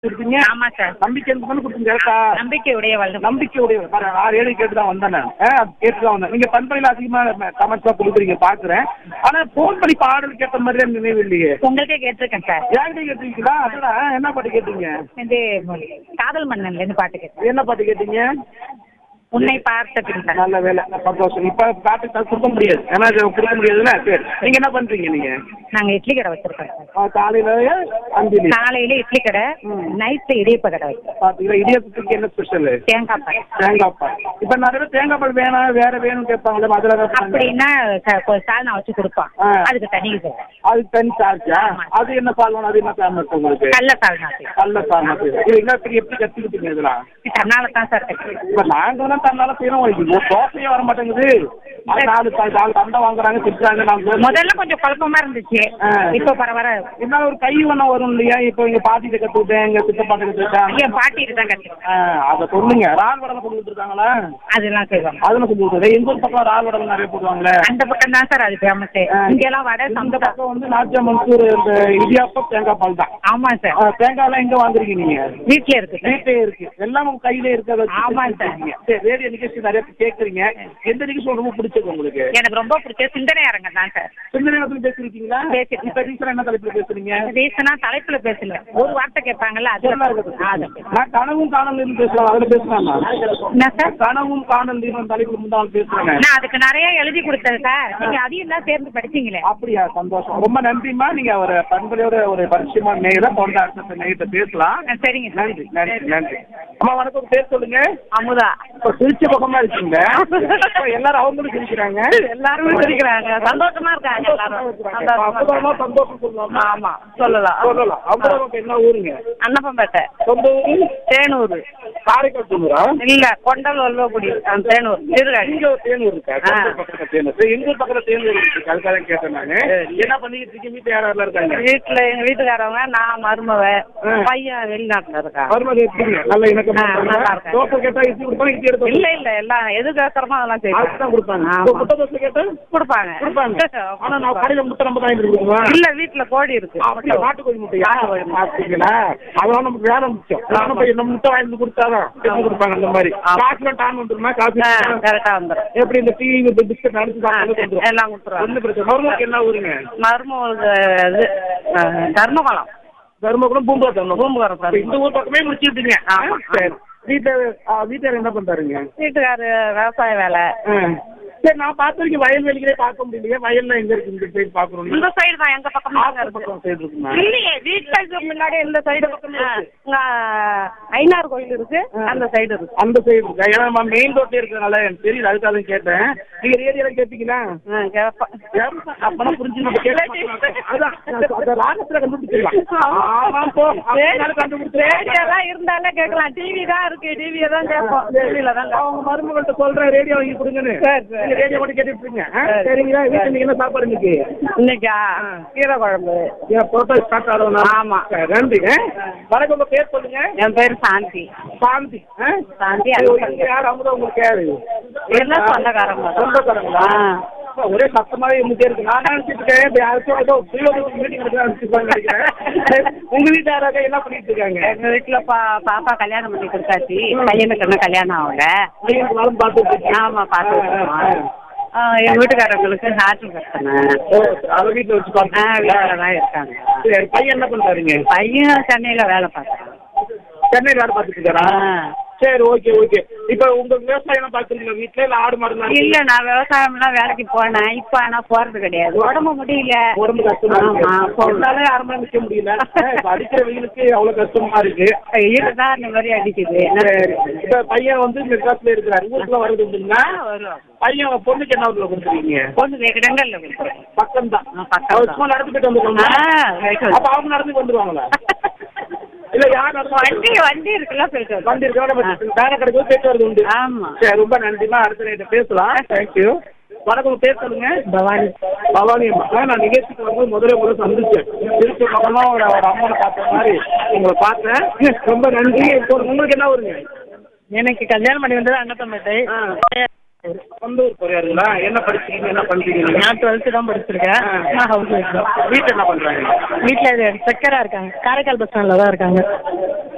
கொடுத்தீங்க ஆமா சார் நம்பிக்கை இருந்து தானே கொடுத்தீங்க கரெக்டா நம்பிக்கை உடையவள் நம்பிக்கை உடைய பாரு ஆறு ஏழு கேட்டு தான் வந்தேன் நான் ஆ, கேட்டு தான் வந்தேன் நீங்க பண்பையில் அதிகமாக கமெண்ட்ஸ் தான் கொடுக்குறீங்க பாக்குறேன் ஆனா போன் பண்ணி பாடல் கேட்ட மாதிரி தான் நினைவு இல்லையே உங்களுக்கே கேட்டிருக்கேன் சார் யார்கிட்ட கேட்டீங்களா அதான் என்ன பாட்டு கேட்டீங்க இது காதல் மன்னன்ல இருந்து பாட்டு கேட்டேன் என்ன பாட்டு கேட்டீங்க உன்னை பார்த்த பின் தான். நல்ல வேலை சந்தோஷம் இப்ப பாட்டு த- கொடுக்க முடியாது ஏன்னா அது கொடுக்க முடியாதுல்ல சரி நீங்க என்ன பண்றீங்க நீங்க நாங்க இட்லி கடை வச்சிருக்கோம் சார் ஆ, காலையில அஞ்சலி காலையில இட்லி கடை நைட்டு இடியப்ப கடை வச்சிருக்கோம் பாத்தீங்களா இடியாப்பத்துக்கு என்ன ஸ்பெஷல் தேங்காய் பால் தேங்காய் பால் இப்ப நிறைய பேர் தேங்காய் பால் வேணாம் வேற வேணும் கேட்பாங்களே அதுல ஏதாவது பண்ண- அப்படின்னா ச- கொஞ்சம் சால்னா வச்சு கொடுப்பான் ஆ. அதுக்கு தனி இது அது தனி சார்ஜா ஆமா. அது என்ன பால் வேணும் அது என்ன ஃபேமஸ் உங்களுக்கு கல்ல சால்னா செய்வோம். நல்ல ஃபேமஸ் இது என்ன எப்படி எப்படி கத்துக்கிட்டீங்க இதெல்லாம் தன்னால தான் சார் கட்டுறது இப்ப நாங்க தான் தன்னால செய்யறோம் இது தோசையே வர மாட்டேங்குது அது நாலு த- நாலு தண்டை வாங்குறாங்க திட்டுறாங்க நாங்க முதல்ல கொஞ்சம் குழப்பமா இருந்துச்சு ஆ. இப்ப பரவாயில்ல என்ன ஒரு கை வண்ணம் வரும் இல்லையா இப்போ இங்க பாட்டிட்ட கத்துக்கிட்டேன் இங்க சித்தப்பாட்ட கத்துக்கிட்டேன் என் பாட்டிட்டு தான் கட்டுறேன் ஆ, அத சொல்லுங்க ரால் வடலை கொண்டு கொடுத்துருக்காங்களா அதெல்லாம் செய்வாங்க அதெல்லாம் சொல்லி கொடுத்துருக்கேன் எங்க ஊர் பக்கம் ரால் வடலை நிறைய போடுவாங்களே அந்த பக்கம் தான் சார் அது ஃபேமஸ் ஆ. இங்க எல்லாம் வடை இந்த சம்பா பக்கம் வந்து நாச்சியா மன்சூர் இந்த இடியாப்பம் தேங்காய் பால் தான் ஆமா சார் ஆ, தேங்காய் எல்லாம் எங்க வாங்குறீங்க நீங்க வீட்ல இருக்கு சார் வீட்டே இருக்கு எல்லாம் உங்க கையில இருக்கிறத வச்சு ஆமா சார். செஞ்சுருக்கீங்க. சரி ரேடியோ நிகழ்ச்சி நிறைய பேர் கேக்குறீங்க எந்த நிகழ்ச்சி ரொம்ப பிடிச்சது உங்களுக்கு எனக்கு ரொம்ப பிடிச்ச சிந்தனை அரங்கம் தான் சார் எந்த நேரத்துல பேசிருக்கீங்களா பேசிருக்கேன். இப்ப ரீசனா என்ன தலைப்புல பேசுறீங்க ரீசனா தலைப்புல பேசல ஒரு வார்த்தை கேட்பாங்கல்ல அதுல நல்லா இருக்குது. அது. நான் கனவும் காணல் இருந்து பேசலாம் அதுல பேசலாமா என்ன சார் கனவும் காணல் இருந்து தலைப்புல முந்தாள் பேசுறேங்க நான் அதுக்கு நிறைய எழுதி கொடுத்தேன் சார் நீங்க அதையும் தான் சேர்ந்து படிச்சீங்களே அப்படியா சந்தோஷம் ரொம்ப நன்றிம்மா நீங்க ஒரு பண்பலையோட ஒரு பரிச்சயமான நேரம் கொண்ட அடுத்த நேரத்தை பேசலாம் ஆ, சரிங்க சார் நன்றி நன்றி நன்றி அம்மா வணக்கம் பேர் சொல்லுங்க அமுதா இப்ப சிரிச்ச பக்கமா இருக்கீங்க இப்ப எல்லாரும் அவங்களும் சிரிக்கிறாங்க எல்லாருமே சிரிக்கிறாங்க சந்தோஷமா இருக்காங்க எல்லாரும் அமுதாமா சந்தோஷம் சொல்லலாமா ஆமா சொல்லலாம் சொல்லலாம் அமுதாவுக்கு என்ன ஊருங்க அன்னப்பம்பேட்டை சொந்த ஊரு தேனூர் காரைக்கால் சொன்னூரா இல்ல கொண்டல் வல்வகுடி தேனூர் சீர்காழி இங்க ஒரு தேனூர் இருக்கா ஆ. கொண்டல் பக்கத்துல தேனூர் சரி, எங்க ஊர் பக்கத்துல தேனூர் இருக்கு அதுக்காக தான் கேட்டேன் நானு என்ன பண்ணிக்கிட்டு இருக்கீங்க வீட்டுல யாரெல்லாம் இருக்காங்க வீட்டுல எங்க வீட்டுக்காரவங்க நான் மருமவ ஆ. பையன் வெளிநாட்டுல இருக்கான் மருமகள் எப்படிங்க நல்ல இணக்கமா ஆ, இருக்காங்க? நல்லா இருக்காங்க. தோசை கேட்டா இட்லி கொடுப்பாங்க இட்லி எடுத்து இல்ல இல்ல எல்லாம் எது கேட்கறமோ அதெல்லாம் செய்வாங்க அதுதான் கொடுப்பாங்க ஆமா. இப்போ முட்டை தோசை கேட்டா கொடுப்பாங்க கொடுப்பாங்க ஆனா நான் கடையில முட்டை நம்ம தான் கொடுக்குமா இல்ல வீட்டுல கோழி இருக்கு அப்படியே நாட்டுக்கோழி முட்டையா பாத்தீங்களா அதெல்லாம் நமக்கு வேலை முக்கியம் நானும் போய் நம்ம முட்டை வாங்கி வந்து கொடுத்தாதான் எடுத்து கொடுப்பாங்க அந்த மாதிரி காசுல டான் வந்துருமா காசு கரெக்டா வந்துடும் எப்படி இந்த டீ இந்த பிஸ்கட் அடிச்சு சாப்பிட்டு எல்லாம் கொடுத்துருவாங்க ஒண்ணு பிரச்சனை மருமகளுக்கு என்ன ஊருங்க மருமகளுக்கு இது ஆ, தர்மகுளம் தர்மபுரம் பூம்பா தர்மம் பூம்புகாரம் அப்ப இந்த ஊர் பக்கமே முடிச்சுட்டீங்க ஆமா. சரி வீட்டுல வீட்டுல என்ன பண்றாருங்க வீட்டுக்காரு விவசாய வேலை ஆ. சரி நான் பார்த்த வரைக்கும் வயல்வெளிகளே பார்க்க முடியலையே வயல்ல எங்க இருக்கு இந்த சைடு பாக்குறோம் இந்த சைடு தான் எங்க பக்கம் தான் ஆத்தர் இருக்கு பக்கம் சைடு இருக்குமா இல்லையே வீட்டுக்கு முன்னாடி இந்த சைடு பக்கம் இங்க ஐநார் கோயில் இருக்கு அந்த சைடு இருக்கு அந்த சைடு இருக்கா ஏன்னா நம்ம மெயின் ரோட்ல இருக்கிறனால எனக்கு தெரியல அதுக்காக தான் கேட்டேன் நீங்க ரேடியோல கேட்பீங்களா ஆ, கேப்பேன். அப்பனா புரிஞ்சு நம்ம கேட்க மாட்டோம். அதான் அந்த ராகத்துல கண்டுபிடிச்சிடலாம் ஆமா போ அதனால கண்டுபிடிச்சு ரேடியோலாம் இருந்தாலே கேட்கலாம் டிவி தான் இருக்கு டிவியை தான் கேட்போம் டிவியில தான் கேட்போம். அவங்க மருமகள்கிட்ட சொல்றேன் ரேடியோ வாங்கி கொடுங்கன்னு சரி, சரி. நீங்க ரேடியோ மட்டும் கேட்டுட்டு இருங்க ஆ? சரிங்களா வீட்டுல நீங்க என்ன சாப்பாடு இன்னைக்கு இன்னைக்கா கீரை குழம்பு ஏன் போட்டோ ஸ்டார்ட் ஆகணும் ஆமா. சரி, நன்றி ஆ? வணக்கம் உங்க பேர் சொல்லுங்க என் பேர் சாந்தி சாந்தி ஆ? சாந்தி ஐயோ, இங்க யார் அமுதா உங்களுக்கு யாரு எல்லாம் சொந்தக்காரங்க தான். சொந்தக்காரங்களா ஆ. அப்ப ஒரே சத்தமாவே இருந்துட்டே இருக்கு நான் நினைச்சிட்டு இருக்கேன் இப்ப யாராச்சும் ஏதோ பிரியோக மீட்டிங் நடத்தி நினைக்கிறேன் சரி, உங்க வீட்டு யாராவது என்ன பண்ணிட்டு இருக்காங்க எங்க வீட்டுல பா பாப்பா கல்யாணம் பண்ணி கொடுத்தாச்சு பையனுக்கு இன்னும் கல்யாணம் ஆகல நீங்க நாளும் பார்த்துட்டு இருக்கீங்க. ஆமா பார்த்துட்டு இருக்கோம். ஆ, எங்க வீட்டுக்காரங்களுக்கு ஹார்ட் பிரச்சனை ஓ, அதை வீட்டுல வச்சு ஆ பார்த்து வீட்டில் தான் இருக்காங்க சரி பையன் என்ன பண்றாருங்க பையன் சென்னையில வேலை பார்க்குறான் சென்னையில் வேலை பார்த்துட்டு இருக்காரா சரி ஓகே ஓகே இப்ப உங்க விவசாயம் பாக்குறீங்களா வீட்டுல இல்ல ஆடு மாடு எல்லாம் இல்ல நான் விவசாயம்லாம் வேலைக்கு போனேன் இப்ப ஆனா போறது கிடையாது உடம்பு முடியல உடம்பு கஷ்டமா இருக்கு ஆமா, போகணும். பொண்ணாலே யாருமே நிக்க முடியல இப்ப அடிக்கிற வெயிலுக்கு அவ்வளவு கஷ்டமா இருக்கு இதுதான் இந்த மாதிரி அடிக்குது சரி. இப்ப பையன் வந்து மெட்ராஸ்ல இருக்கிறாரு ஊருக்குள்ள வருது அப்படின்னா வருவாங்க பையன் பொண்ணுக்கு என்ன ஊர்ல கொடுத்துருக்கீங்க பொண்ணு வெகுடங்கள்ல கொடுக்குறேன் பக்கம் தான் ஆ, பக்கம் அவர் தான். சும்மா நடந்து போயிட்டு வந்துருவாங்க ஆ, ரைட். அப்ப அவங்க நடந்து வந்துருவாங்களா இல்ல யார் நடந்து வண்டி வண்டி இருக்குல்ல போயிட்டு வருவோம். வண்டி இருக்கா நம்ம வேலை கிடைக்கும் போயிட்டு வருது உண்டு ஆமா சரி ரொம்ப நன்றிமா அடுத்த நைட்டு பேசலாம் தேங்க்யூ வணக்கம் உங்க பேர் சொல்லுங்க பவானி பவானி அம்மா ஆ, நான் நிகழ்ச்சிக்கு வந்து முதல்ல உங்களை சந்திச்சேன் திருச்சி பக்கமா ஒரு ஒரு அம்மாவை பார்த்த மாதிரி உங்களை பார்த்தேன் ரொம்ப நன்றி இப்போ உங்களுக்கு என்ன வருங்க எனக்கு கல்யாணம் பண்ணி வந்தது அன்னத்தம்பேட்டை ஆ. சொந்த ஊர் போறாருங்களா என்ன படிச்சீங்க என்ன பண்றீங்க நீங்க? நான் டுவெல்த்து தான் படிச்சிருக்கேன் ஆ. நான் ஹவுஸ் ஒய்ஃப் தான் வீட்டுல என்ன பண்றாங்க வீட்டில் செக்கரா இருக்காங்க காரைக்கால் பஸ் ஸ்டாண்டில் தான் இருக்காங்க